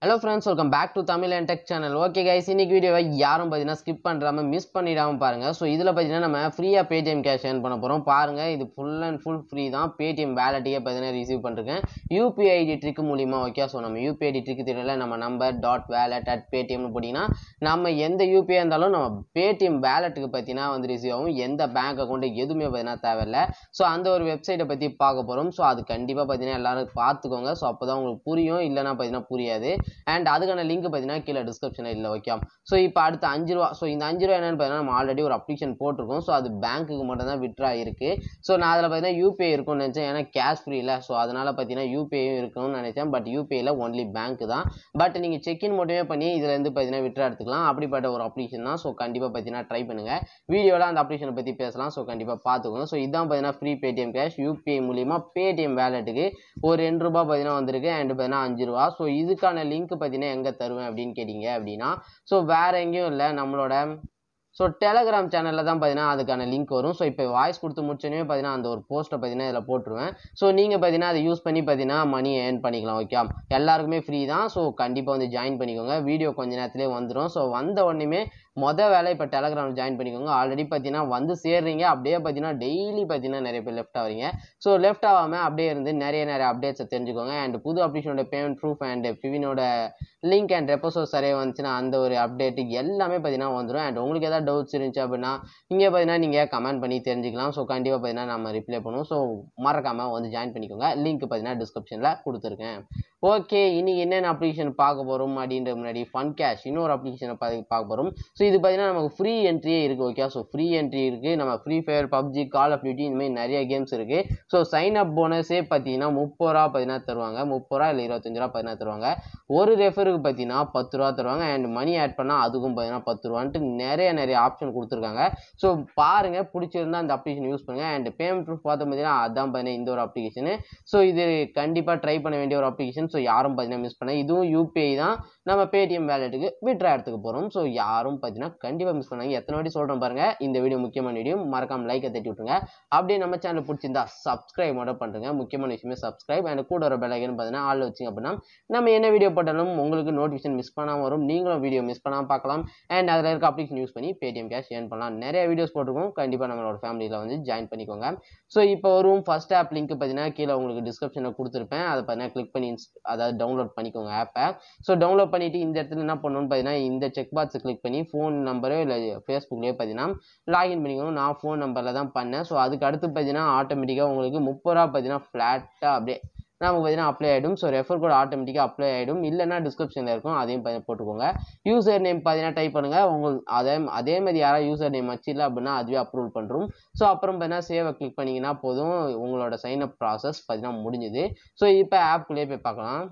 hello friends welcome back to Tamil and tech channel okay guys இன்னைக்கு வீடியோவை யாரும் பார்த்தீங்கன்னா ஸ்கிப் பண்ணுறாம மிஸ் பண்ணிடாமல் பாருங்கள் ஸோ இதில் பார்த்தீங்கன்னா நம்ம ஃப்ரீயாக பேடிஎம் கேஷ் ஏர்ன் பண்ண போகிறோம் பாருங்கள் இது ஃபுல் அண்ட் ஃபுல் ஃப்ரீ தான் பேடிஎம் வேலட்டையே பார்த்தீங்கன்னா ரிசீவ் பண்ணிருக்கேன் யூபிஐ ஐடி ட்ரிக் மூலிமா ஓகே ஸோ நம்ம யூபிஐ ஐடி ட்ரிக் தெரியல நம்ம நம்பர் டாட் வேலட் அட் பேடிஎம்னு போட்டிங்கன்னா நம்ம எந்த யூபிஐ இருந்தாலும் நம்ம பேடிஎம் வேலட்டுக்கு பார்த்தீங்கன்னா வந்து ரிசீவ் ஆகும் எந்த பேங்க் அக்கௌண்ட் எதுவுமே பார்த்தீங்கன்னா தேவையில்ல ஸோ அந்த ஒரு வெப்சைட்டை பற்றி பார்க்க போகிறோம் ஸோ அது கண்டிப்பாக பார்த்தீங்கன்னா எல்லாரும் பார்த்துக்கோங்க ஸோ அப்போ தான் உங்களுக்கு புரியும் இல்லைன்னா பார்த்தீங்கன்னா புரியாது அண்ட் அதுக்கான லிங்க் பார்த்தீங்கன்னா கீழே டிஸ்கிரிப்ஷனில் இல்லை ஓகே ஸோ இப்போ அடுத்து அஞ்சு ரூபா ஸோ இந்த அஞ்சு ரூபா என்னன்னு பார்த்தீங்கன்னா நம்ம ஆல்ரெடி ஒரு அப்ளிகேஷன் போட்டிருக்கோம் ஸோ அது பேங்க்குக்கு மட்டும் தான் விட்ரா இருக்கு ஸோ நான் அதில் பார்த்தீங்கன்னா யூபிஐ இருக்கும்னு நினச்சேன் ஏன்னா கேஷ் ஃப்ரீ இல்லை ஸோ அதனால் பார்த்தீங்கன்னா யூபிஐயும் இருக்கும்னு நினச்சேன் பட் யூபிஐயில் ஒன்லி பேங்க் தான் பட் நீங்கள் செக்இன் மட்டுமே பண்ணி இதுலேருந்து பார்த்தீங்கன்னா விட்ரா எடுத்துக்கலாம் அப்படிப்பட்ட ஒரு அப்ளிகேஷன் தான் ஸோ கண்டிப்பாக பார்த்தீங்கன்னா ட்ரை பண்ணுங்கள் வீடியோவில் அந்த அப்ளிகேஷனை பற்றி பேசலாம் ஸோ கண்டிப்பாக பார்த்துக்கோங்க ஸோ இதான் பார்த்தீங்கன்னா ஃப்ரீ பேடிஎம் கேஷ் யூபிஐ மூலிமா பேடிஎம் வேலெட்டுக்கு ஒரு ரெண்டு ரூபா பார்த்தீங்கன்னா வந்திருக்கு அண்ட் பார்த்தீங்கன்னா அஞ்சு ரூபா ஸோ இதுக்கான லிங்க் பார்த்தீங்கன்னா எங்கே தருவேன் அப்படின்னு கேட்டிங்க அப்படின்னா ஸோ வேறு எங்கேயும் இல்லை நம்மளோட ஸோ டெலகிராம் சேனலில் தான் பார்த்தீங்கன்னா அதுக்கான லிங்க் வரும் ஸோ இப்போ வாய்ஸ் கொடுத்து முடிச்சோன்னே பார்த்தீங்கன்னா அந்த ஒரு போஸ்ட்டை பார்த்தீங்கன்னா இதில் போட்டுருவேன் ஸோ நீங்கள் பார்த்தீங்கன்னா அதை யூஸ் பண்ணி பார்த்தீங்கன்னா மணி ஏர்ன் பண்ணிக்கலாம் ஓகே எல்லாருக்குமே ஃப்ரீ தான் ஸோ கண்டிப்பாக வந்து ஜாயின் பண்ணிக்கோங்க வீடியோ கொஞ்ச நேரத்துலேயே வந்துடும் ஸோ வந்த உடனே மொதல் வேலை இப்போ டெலகிராம் ஜாயின் பண்ணிக்கோங்க ஆல்ரெடி பார்த்தீங்கன்னா வந்து சேர்றீங்க அப்படியே பார்த்தீங்கன்னா டெய்லி பார்த்தீங்கன்னா நிறைய பேர் லெஃப்ட் ஆகிறீங்க ஸோ லெஃப்ட் ஆகாமல் அப்படியே இருந்து நிறைய நிறைய அப்டேட்ஸை தெரிஞ்சுக்கோங்க அண்ட் புது அப்ளிகேஷனோட பேமெண்ட் ப்ரூஃப் அண்ட் ஃபிவினோட லிங்க் அண்ட் ரெப்போசோ சரியாக வந்துச்சுன்னா அந்த ஒரு அப்டேட்டு எல்லாமே பார்த்தீங்கன்னா வந்துடும் அண்ட் உங்களுக்கு ஏதாவது டவுட்ஸ் இருந்துச்சு அப்படின்னா இங்கே பார்த்தீங்கன்னா நீங்கள் கமெண்ட் பண்ணி தெரிஞ்சுக்கலாம் ஸோ கண்டிப்பாக பார்த்தீங்கன்னா நம்ம ரிப்ளை பண்ணுவோம் ஸோ மறக்காமல் வந்து ஜாயின் பண்ணிக்கோங்க லிங்க் பார்த்தீங்கன்னா டிஸ்கிரிப்ஷனில் கொடுத்துருக்கேன் ஓகே இன்னைக்கு என்னென்ன அப்ளிகேஷன் பார்க்க போகிறோம் அப்படின்ற முன்னாடி ஃபன் கேஷ் இன்னொரு அப்ளிகேஷனை பார்க்க போகிறோம் ஸோ இது பார்த்தீங்கன்னா நமக்கு ஃப்ரீ என்ட்ரியே இருக்குது ஓகே ஸோ ஃப்ரீ என்ட்ரி இருக்குது நம்ம free fire PUBG call of duty இந்த மாதிரி நிறைய கேம்ஸ் இருக்குது ஸோ சைன் அப் போனஸே பார்த்தீங்கன்னா முப்பது ரூபா பார்த்தீங்கன்னா தருவாங்க முப்பது ரூபா இல்லை இருபத்தஞ்சு ரூபா பார்த்தீங்கன்னா தருவாங்க ஒரு ரெஃபருக்கு பார்த்தீங்கன்னா பத்து ரூபா தருவாங்க அண்ட் மணி ஆட் பண்ணால் அதுக்கும் பார்த்தீங்கன்னா பத்து ரூபான்ட்டு நிறைய நிறைய ஆப்ஷன் கொடுத்துருக்காங்க ஸோ பாருங்கள் பிடிச்சிருந்தா அந்த அப்ளிகேஷன் யூஸ் பண்ணுங்கள் அண்ட் பேமெண்ட் ப்ரூஃப் பார்த்தோம் பார்த்தீங்கன்னா அதான் பார்த்தீங்கன்னா இந்த ஒரு அப்ளிகேஷனு ஸோ இது கண்டிப்பாக ட்ரை பண்ண வேண்டிய ஒரு அப்ளிகேஷன் ஸோ யாரும் பார்த்தீங்கன்னா மிஸ் பண்ண இதுவும் யூபிஐ தான் நம்ம பேடிஎம் வேலெட்டுக்கு விட்ரா எடுத்துக்க போகிறோம் ஸோ யாரும் பார்த்தீங்கன்னா கண்டிப்பாக மிஸ் பண்ணாங்க எத்தனை வாட்டி சொல்கிறேன் பாருங்கள் இந்த வீடியோ முக்கியமான வீடியோ மறக்காம லைக்கை தட்டி விட்டுருங்க அப்படியே நம்ம சேனல் பிடிச்சிருந்தா சப்ஸ்கிரைப் மட்டும் பண்ணுறங்க முக்கியமான விஷயமே சப்ஸ்கிரைப் அண்ட் கூட ஒரு பெலைக்கன் பார்த்தீங்கன்னா ஆள் வச்சிங்க அப்படின்னா நம்ம என்ன வீடியோ போட்டாலும் உங்களுக்கு நோட்டிஃபிகேஷன் மிஸ் பண்ணாமல் வரும் நீங்களும் வீடியோ மிஸ் பண்ணாமல் பார்க்கலாம் அண்ட் அதில் இருக்க அப்ளிகேஷன் யூஸ் பண்ணி பேடிஎம் கேஷ் ஏர்ன் பண்ணலாம் நிறைய வீடியோஸ் போட்டிருக்கோம் கண்டிப்பாக நம்மளோட ஃபேமிலியில் வந்து ஜாயின் பண்ணிக்கோங்க ஸோ இப்போ வரும் ஃபர்ஸ்ட் ஆப் லிங்க் பார்த்தீங்கன்னா கீழே உங்களுக்கு டிஸ்கிரிப்ஷனில் கொடுத்துருப்பேன் அதை பார்த்தீங்கன்னா கிளிக் பண்ணி அதாவது டவுன்லோட் பண்ணிக்கோங்க ஆப்பை ஸோ டவுன்லோட் பண்ணிவிட்டு இந்த இடத்துல என்ன பண்ணணும்னு பார்த்தீங்கன்னா இந்த செக் பாக்ஸை கிளிக் பண்ணி ஃபோன் நம்பரோ இல்லை ஃபேஸ்புக்லேயோ பார்த்தீங்கன்னா லாகின் பண்ணிக்கணும் நான் ஃபோன் நம்பரில் தான் பண்ணேன் ஸோ அதுக்கு அடுத்து பார்த்தீங்கன்னா ஆட்டோமேட்டிக்காக உங்களுக்கு முப்பது ரூபா பார்த்தீங்கன்னா ஃப்ளாட்டாக அப்படியே நமக்கு பார்த்தீங்கன்னா அப்ளை ஆகிடும் ஸோ ரெஃபர் கோட் ஆட்டோமேட்டிக்காக அப்ளை ஆகிடும் இல்லைன்னா டிஸ்கிரிப்ஷனில் இருக்கும் அதையும் போட்டுக்கோங்க யூசர் நேம் பார்த்தீங்கன்னா டைப் பண்ணுங்கள் உங்களுக்கு அதே அதே மாதிரி யாராவது யூசர் நேம் வச்சு இல்லை அப்படின்னா அதுவே அப்ரூவல் பண்ணுறோம் ஸோ அப்புறம் பார்த்தீங்கன்னா சேவை கிளிக் பண்ணிங்கன்னா போதும் உங்களோட சைன் அப் ப்ராசஸ் பார்த்தீங்கன்னா முடிஞ்சுது ஸோ இப்போ ஆப்குள்ளேயே போய் பார்க்கலாம்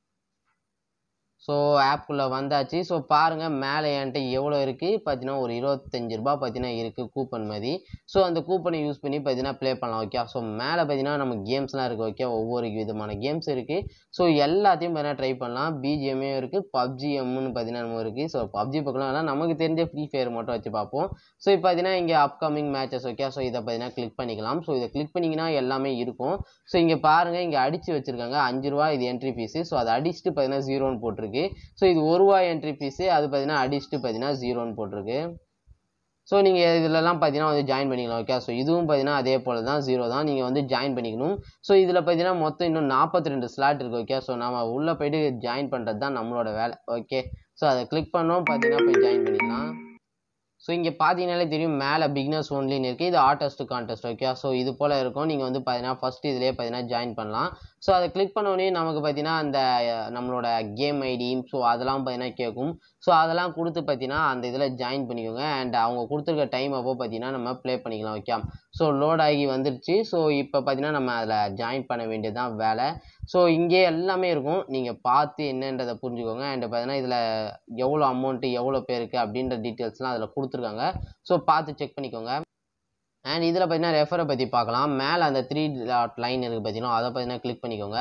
ஸோ ஆப்குள்ளே வந்தாச்சு ஸோ பாருங்கள் மேலே என்கிட்ட எவ்வளோ இருக்குது பார்த்தீங்கன்னா ஒரு இருபத்தஞ்சி ரூபா பார்த்தீங்கன்னா இருக்குது கூப்பன் மாதிரி ஸோ அந்த கூப்பனை யூஸ் பண்ணி பார்த்தீங்கன்னா ப்ளே பண்ணலாம் ஓகே ஸோ மேலே பார்த்தீங்கன்னா நம்ம கேம்ஸ்லாம் இருக்குது ஓகே ஒவ்வொரு விதமான கேம்ஸ் இருக்குது ஸோ எல்லாத்தையும் பார்த்தீங்கன்னா ட்ரை பண்ணலாம் பிஜிஎம்மே இருக்குது பப்ஜி எம்னு பார்த்தீங்கன்னா நம்ம இருக்குது ஸோ பப்ஜி பக்கம் நமக்கு தெரிஞ்ச ஃப்ரீ ஃபயர் மட்டும் வச்சு பார்ப்போம் ஸோ இப்போ பார்த்தீங்கன்னா இங்கே அப்கமிங் மேட்சஸ் ஓகே ஸோ இதை பார்த்தீங்கன்னா கிளிக் பண்ணிக்கலாம் ஸோ இதை கிளிக் பண்ணிங்கன்னா எல்லாமே இருக்கும் ஸோ இங்கே பாருங்கள் இங்கே அடித்து வச்சுருக்காங்க அஞ்சு ரூபா இது என்ட்ரி ஃபீஸு ஸோ அதை அடிச்சுட்டு பார்த்தீங்கன்னா ஜீரோன்னு போட்டிருக்கு ஸோ இது ஒரு ரூபா என்ட்ரி ஃபீஸு அது பார்த்தீங்கன்னா அடிச்சுட்டு பார்த்தீங்கன்னா ஜீரோன்னு போட்டிருக்கு ஸோ நீங்கள் இதிலலாம் பார்த்தீங்கன்னா வந்து ஜாயின் பண்ணிக்கலாம் ஓகே ஸோ இதுவும் பார்த்தீங்கன்னா அதே போல் தான் ஜீரோ தான் நீங்கள் வந்து ஜாயின் பண்ணிக்கணும் ஸோ இதில் பார்த்தீங்கன்னா மொத்தம் இன்னும் நாற்பத்தி ரெண்டு ஸ்லாட் இருக்குது ஓகே ஸோ நம்ம உள்ளே போயிட்டு ஜாயின் பண்ணுறது தான் நம்மளோட வேலை ஓகே ஸோ அதை கிளிக் பண்ணோம் பார்த்தீங்கன்னா போய் ஜாயின் பண்ணிக்கலாம் ஸோ இங்கே பார்த்தீங்கனாலே தெரியும் மேலே பிக்னஸ் ஒன்லின்னு இருக்குது இது ஆர்டஸ்ட் கான்டெஸ்ட் ஓகே ஸோ இது போல் இருக்கும் நீங்கள் வந்து பார்த்தீங்கன்னா ஃபஸ்ட் இதிலே பார்த்தீங்கன்னா ஜாயின் பண்ணலாம் ஸோ அதை கிளிக் பண்ணோடனே நமக்கு பார்த்தீங்கன்னா அந்த நம்மளோட கேம் ஐடி ஸோ அதெல்லாம் பார்த்தீங்கன்னா கேட்கும் ஸோ அதெல்லாம் கொடுத்து பார்த்தீங்கன்னா அந்த இதில் ஜாயின் பண்ணிக்கோங்க அண்ட் அவங்க கொடுத்துருக்க டைம் அப்போ பார்த்தீங்கன்னா நம்ம ப்ளே பண்ணிக்கலாம் ஓகே ஸோ லோட் ஆகி வந்துருச்சு ஸோ இப்போ பார்த்தீங்கன்னா நம்ம அதில் ஜாயின் பண்ண வேண்டியதுதான் வேலை ஸோ இங்கே எல்லாமே இருக்கும் நீங்கள் பார்த்து என்னன்றதை புரிஞ்சுக்கோங்க அண்ட் பார்த்தீங்கன்னா இதில் எவ்வளோ அமௌண்ட்டு எவ்வளோ பேருக்கு அப்படின்ற டீட்டெயில்ஸ்லாம் அதில் கொடுத்துருக்காங்க ஸோ பார்த்து செக் பண்ணிக்கோங்க அண்ட் இதில் பார்த்தீங்கன்னா ரெஃபரை பற்றி பார்க்கலாம் மேலே அந்த த்ரீ டாட் லைன் இருக்குது பார்த்தீங்கன்னா அதை பார்த்தீங்கன்னா கிளிக் பண்ணிக்கோங்க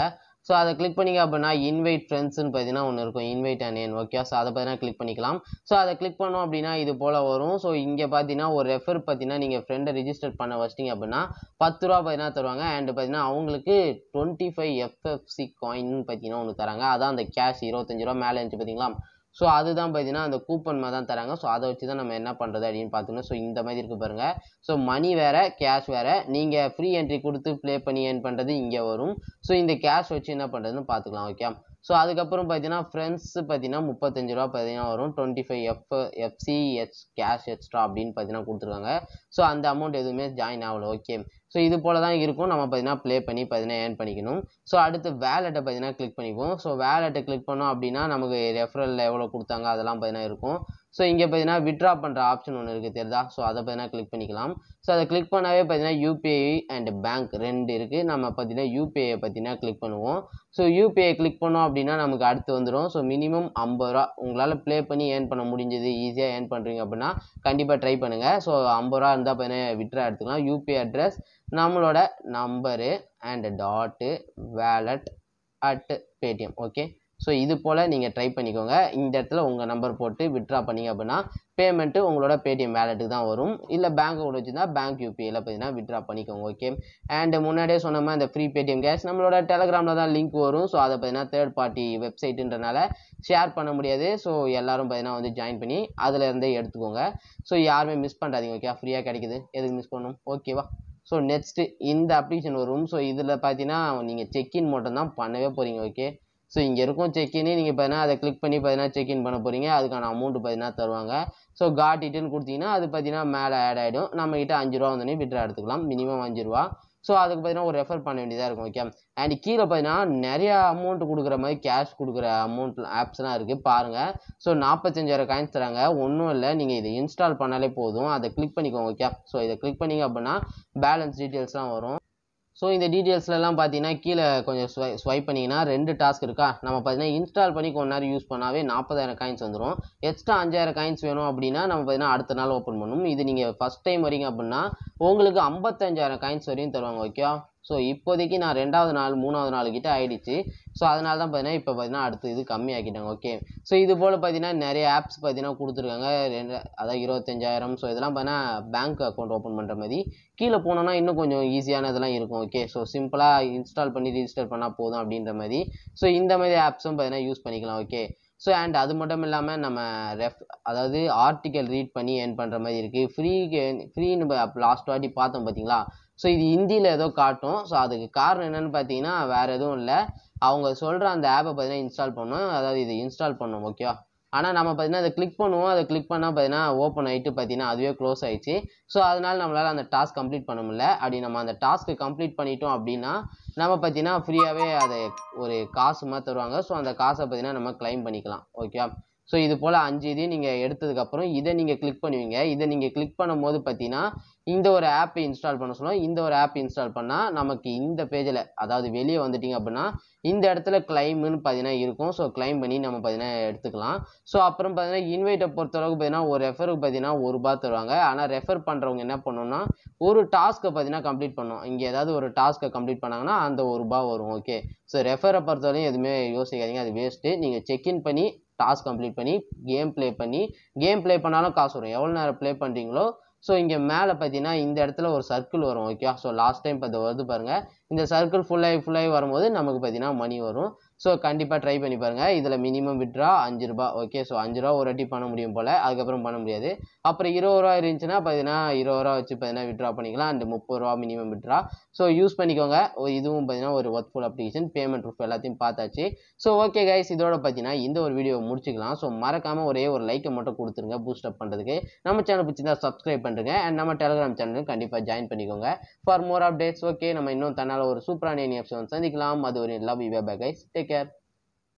ஸோ அதை கிளிக் பண்ணிங்க அப்படின்னா இன்வைட் ஃப்ரெண்ட்ஸ்னு பார்த்தீங்கன்னா ஒன்று இருக்கும் இன்வைட் அண்ட் ஏன் ஓகே ஸோ அதை பார்த்தீங்கன்னா கிளிக் பண்ணிக்கலாம் ஸோ அதை கிளிக் பண்ணோம் அப்படின்னா இது போல் வரும் ஸோ இங்கே பார்த்தீங்கன்னா ஒரு ரெஃபர் பார்த்தீங்கன்னா நீங்கள் ஃப்ரெண்டை ரிஜிஸ்டர் பண்ண வச்சிட்டிங்க அப்படின்னா பத்து ரூபா பார்த்தீங்கன்னா தருவாங்க அண்ட் பார்த்தீங்கன்னா அவங்களுக்கு டுவெண்ட்டி ஃபைவ் எஃப்எஃப்சி காயின் பார்த்தீங்கன்னா ஒன்று தராங்க அதான் அந்த கேஷ் இருபத்தஞ்சு ரூபா மேலே இருந்துச்சு பார்த்தீங்களா ஸோ அதுதான் பார்த்தீங்கன்னா அந்த கூப்பன் மாதிரி தான் தராங்க ஸோ அதை வச்சு தான் நம்ம என்ன பண்ணுறது அப்படின்னு பார்த்தோம்னா ஸோ இந்த மாதிரி இருக்கு பாருங்க ஸோ மணி வேற கேஷ் வேற நீங்கள் ஃப்ரீ என்ட்ரி கொடுத்து ப்ளே பண்ணி ஏர்ன் பண்ணுறது இங்கே வரும் ஸோ இந்த கேஷ் வச்சு என்ன பண்ணுறதுன்னு பார்த்துக்கலாம் ஓகே ஸோ அதுக்கப்புறம் பார்த்தீங்கன்னா ஃப்ரெண்ட்ஸ் பார்த்தீங்கன்னா முப்பத்தஞ்சு ரூபா பார்த்தீங்கன்னா வரும் twenty five f FC h cash extra அப்படின்னு பார்த்தீங்கன்னா கொடுத்துருக்காங்க ஸோ அந்த அமௌண்ட் எதுவுமே ஜாயின் ஆகல ஓகே ஸோ இது போல தான் இருக்கும் நம்ம பார்த்தீங்கன்னா ப்ளே பண்ணி பார்த்தீங்கன்னா ஏர்ன் பண்ணிக்கணும் ஸோ அடுத்து வேலெட்டை பார்த்தீங்கன்னா கிளிக் பண்ணிப்போம் ஸோ வேலெட்டை கிளிக் பண்ணோம் அப்படின்னா நமக்கு ரெஃபரலில் எவ்வளோ கொடுத்தாங்க அதெல்லாம் பார்த்தீங்கன்னா இருக்கும் ஸோ இங்கே பார்த்தீங்கன்னா விட்ரா பண்ணுற ஆப்ஷன் ஒன்று இருக்குது தெரியுதா ஸோ அதை பார்த்தீங்கன்னா கிளிக் பண்ணிக்கலாம் ஸோ அதை கிளிக் பண்ணாவே பார்த்தீங்கன்னா யூபிஐ அண்ட் பேங்க் ரெண்டு இருக்குது நம்ம பார்த்தீங்கன்னா யூபிஐயை பார்த்தீங்கன்னா கிளிக் பண்ணுவோம் ஸோ யூபிஐ கிளிக் பண்ணோம் அப்படின்னா நமக்கு அடுத்து வந்துடும் ஸோ மினிமம் ஐம்பது ரூபா உங்களால் ப்ளே பண்ணி ஏர்ன் பண்ண முடிஞ்சது ஈஸியாக ஏர்ன் பண்ணுறீங்க அப்படின்னா கண்டிப்பாக ட்ரை பண்ணுங்கள் ஸோ ஐம்பது ரூபா இருந்தால் பார்த்தீங்கன்னா விட்ரா எடுத்துக்கலாம் யூபிஐ அட்ரஸ் நம்மளோட number and dot wallet at Paytm okay so இது போல் நீங்கள் ட்ரை பண்ணிக்கோங்க இந்த இடத்துல உங்கள் நம்பர் போட்டு விட்ரா பண்ணீங்க அப்படின்னா பேமெண்ட்டு உங்களோட பேடிஎம் வேலெட்டுக்கு தான் வரும் இல்லை பேங்க் கூட வச்சுருந்தா பேங்க் யூபிஐயில் பார்த்தீங்கன்னா விட்ரா பண்ணிக்கோங்க ஓகே அண்ட் முன்னாடியே சொன்ன மாதிரி இந்த ஃப்ரீ பேடிஎம் கேஷ் நம்மளோட டெலகிராமில் தான் லிங்க் வரும் ஸோ அதை பார்த்தீங்கன்னா தேர்ட் பார்ட்டி வெப்சைட்டுன்றனால ஷேர் பண்ண முடியாது ஸோ எல்லாரும் பார்த்தீங்கன்னா வந்து ஜாயின் பண்ணி அதில் இருந்தே எடுத்துக்கோங்க ஸோ யாருமே மிஸ் பண்ணுறாதீங்க ஓகே ஃப்ரீயாக கிடைக்குது எதுக்கு மிஸ் பண்ணணும் ஓகேவா ஸோ நெக்ஸ்ட்டு இந்த அப்ளிகேஷன் வரும் ஸோ இதில் பார்த்தீங்கன்னா நீங்கள் செக்இன் மட்டும் தான் பண்ணவே போகிறீங்க ஓகே ஸோ இங்கே இருக்கும் செக்இன் நீங்கள் பார்த்தீங்கன்னா அதை கிளிக் பண்ணி பார்த்தீங்கன்னா செக்இன் பண்ண போகிறீங்க அதுக்கான அமௌண்ட் பார்த்தீங்கன்னா தருவாங்க ஸோ காட் டீட்டெயில் கொடுத்தீங்கன்னா அது பார்த்தீங்கன்னா மேலே ஆட் ஆகிடும் நம்மக்கிட்ட அஞ்சு ரூபா வந்தோடனே விட்ரா எடுத்துக்கலாம் மினிமம் அஞ்சு ரூபா ஸோ அதுக்கு பார்த்தீங்கன்னா ஒரு ரெஃபர் பண்ண வேண்டியதாக இருக்கும் ஓகே அண்ட் கீழே பார்த்தீங்கன்னா நிறைய அமௌண்ட் கொடுக்குற மாதிரி கேஷ் கொடுக்குற அமௌண்ட் ஆப்ஸ்லாம் இருக்குது பாருங்கள் ஸோ நாற்பத்தஞ்சாயிரம் காயின்ஸ் தராங்க ஒன்றும் இல்லை நீங்கள் இதை இன்ஸ்டால் பண்ணாலே போதும் அதை கிளிக் பண்ணிக்கோங்க ஓகே ஸோ இதை கிளிக் பண்ணிங்க அப்படின்னா பேலன்ஸ் டீட்டெயில்ஸ்லாம் வரும் ஸோ இந்த டீட்டெயில்ஸ்லாம் பார்த்தீங்கன்னா கீழே கொஞ்சம் ஸ்வை ஸ்வைப் பண்ணிங்கன்னா ரெண்டு டாஸ்க் இருக்கா நம்ம பார்த்தீங்கன்னா இன்ஸ்டால் பண்ணி கொஞ்ச நேரம் யூஸ் பண்ணாவே நாற்பதாயிரம் காயின்ஸ் வந்துடும் எக்ஸ்ட்ரா அஞ்சாயிரம் காயின்ஸ் வேணும் அப்படின்னா நம்ம பார்த்தீங்கன்னா அடுத்த நாள் ஓப்பன் பண்ணணும் இது நீங்கள் ஃபஸ்ட் டைம் வரீங்க அப்படின்னா உங்களுக்கு ஐம்பத்தஞ்சாயிரம் காயின்ஸ் வரையும் தருவாங்க ஓகே ஸோ இப்போதைக்கு நான் ரெண்டாவது நாள் மூணாவது நாள் கிட்ட ஆயிடுச்சு ஸோ அதனால தான் பார்த்தீங்கன்னா இப்போ பார்த்தீங்கன்னா அடுத்து இது கம்மியாக்கிட்டாங்க ஓகே ஸோ இது போல் பார்த்தீங்கன்னா நிறைய ஆப்ஸ் பார்த்தீங்கன்னா கொடுத்துருக்காங்க ரெண்டு அதாவது இருபத்தஞ்சாயிரம் ஸோ இதெல்லாம் பார்த்தீங்கன்னா பேங்க் அக்கௌண்ட் ஓப்பன் பண்ணுற மாதிரி கீழே போனோன்னா இன்னும் கொஞ்சம் ஈஸியானதெல்லாம் இருக்கும் ஓகே ஸோ சிம்பிளாக இன்ஸ்டால் பண்ணி ரிஜிஸ்டர் பண்ணால் போதும் அப்படின்ற மாதிரி ஸோ இந்த மாதிரி ஆப்ஸும் பார்த்தீங்கன்னா யூஸ் பண்ணிக்கலாம் ஓகே ஸோ அண்ட் அது மட்டும் இல்லாமல் நம்ம ரெஃப் அதாவது ஆர்டிக்கல் ரீட் பண்ணி ஏர்ன் பண்ணுற மாதிரி இருக்குது ஃப்ரீ ஃப்ரீன்னு லாஸ்ட் வாட்டி பார்த்தோம் பார்த்தீங்களா ஸோ இது ஹிந்தியில் ஏதோ காட்டும் ஸோ அதுக்கு காரணம் என்னென்னு பார்த்தீங்கன்னா வேறு எதுவும் இல்லை அவங்க சொல்கிற அந்த ஆப்பை பார்த்தீங்கன்னா இன்ஸ்டால் பண்ணணும் அதாவது இது இன்ஸ்டால் பண்ணணும் ஓகேவா ஆனால் நம்ம பார்த்தீங்கன்னா அதை கிளிக் பண்ணுவோம் அதை கிளிக் பண்ணால் பார்த்தீங்கன்னா ஓப்பன் ஆகிட்டு பார்த்தீங்கன்னா அதுவே க்ளோஸ் ஆயிடுச்சு ஸோ அதனால் நம்மளால் அந்த டாஸ்க் கம்ப்ளீட் பண்ண முடியல அப்படி நம்ம அந்த டாஸ்க்கு கம்ப்ளீட் பண்ணிட்டோம் அப்படின்னா நம்ம பார்த்தீங்கன்னா ஃப்ரீயாகவே அதை ஒரு காசு மாதிரி தருவாங்க ஸோ அந்த காசை பார்த்தீங்கன்னா நம்ம கிளைம் பண்ணிக்கலாம் ஓகேவா ஸோ இது போல் அஞ்சு இதையும் நீங்கள் எடுத்ததுக்கப்புறம் இதை நீங்கள் கிளிக் பண்ணுவீங்க இதை நீங்கள் கிளிக் பண்ணும்போது பார்த்தீங்கன்னா இந்த ஒரு ஆப்பை இன்ஸ்டால் பண்ண சொல்லுவோம் இந்த ஒரு ஆப் இன்ஸ்டால் பண்ணால் நமக்கு இந்த பேஜில் அதாவது வெளியே வந்துட்டீங்க அப்படின்னா இந்த இடத்துல கிளைம்னு பார்த்தீங்கன்னா இருக்கும் ஸோ கிளைம் பண்ணி நம்ம பார்த்தீங்கன்னா எடுத்துக்கலாம் ஸோ அப்புறம் பார்த்தீங்கன்னா இன்வைட்டை பொறுத்தளவுக்கு பார்த்தீங்கன்னா ஒரு ரெஃபருக்கு பார்த்தீங்கன்னா ஒரு ரூபா தருவாங்க ஆனால் ரெஃபர் பண்ணுறவங்க என்ன பண்ணணும்னா ஒரு டாஸ்க்கை பார்த்தீங்கன்னா கம்ப்ளீட் பண்ணணும் இங்கே ஏதாவது ஒரு டாஸ்க்கை கம்ப்ளீட் பண்ணாங்கன்னா அந்த ஒரு ரூபா வரும் ஓகே ஸோ ரெஃபரை பொறுத்தவரையும் எதுவுமே யோசிக்காதீங்க அது வேஸ்ட்டு நீங்கள் செக்இன் பண்ணி டாஸ்க் கம்ப்ளீட் பண்ணி கேம் ப்ளே பண்ணி கேம் ப்ளே பண்ணாலும் காசு வரும் எவ்வளோ நேரம் ப்ளே பண்ணுறீங்களோ ஸோ இங்கே மேலே பார்த்தீங்கன்னா இந்த இடத்துல ஒரு சர்க்கிள் வரும் ஓகே ஸோ லாஸ்ட் டைம் இப்போ வருது பாருங்கள் இந்த சர்க்கிள் ஃபுல்லாகி ஃபுல்லாகி வரும்போது நமக்கு பார்த்தீங்கன்னா மணி வரும் ஸோ கண்டிப்பாக ட்ரை பண்ணி பாருங்கள் இதில் மினிமம் விட்ரா அஞ்சு ரூபா ஓகே ஸோ அஞ்சு ரூபா ஒரு வாட்டி பண்ண முடியும் போல் அதுக்கப்புறம் பண்ண முடியாது அப்புறம் இருபது ரூபா இருந்துச்சுன்னா பார்த்தீங்கன்னா இருபது ரூபா வச்சு பார்த்தீங்கன்னா விட்ரா பண்ணிக்கலாம் அண்ட் முப்பது ரூபா மினிமம் விட்ரா ஸோ யூஸ் பண்ணிக்கோங்க ஓ, இதுவும் பார்த்தீங்கன்னா ஒரு ஒர்க்ஃபுல் அப்ளிகேஷன் பேமெண்ட் ப்ரூஃப் எல்லாத்தையும் பார்த்தாச்சு ஸோ ஓகே கைஸ் இதோட பார்த்தீங்கன்னா இந்த ஒரு வீடியோ முடிச்சுக்கலாம் ஸோ மறக்காமல் ஒரே ஒரு லைக்கை மட்டும் கொடுத்துருங்க பூஸ்ட் அப் பண்ணுறதுக்கு நம்ம சேனல் பிடிச்சிருந்தா சப்ஸ்கிரைப் பண்ணுறேங்க அண்ட் நம்ம டெலிகிராம் சேனலும் கண்டிப்பாக ஜாயின் பண்ணிக்கோங்க ஃபார் மோர் அப்டேட்ஸ் ஓகே நம்ம இன்னும் தன்னால் ஒரு சூப்பரான எஃப்ஸ் சந்திக்கலாம் அது ஒரு love you bye guys take care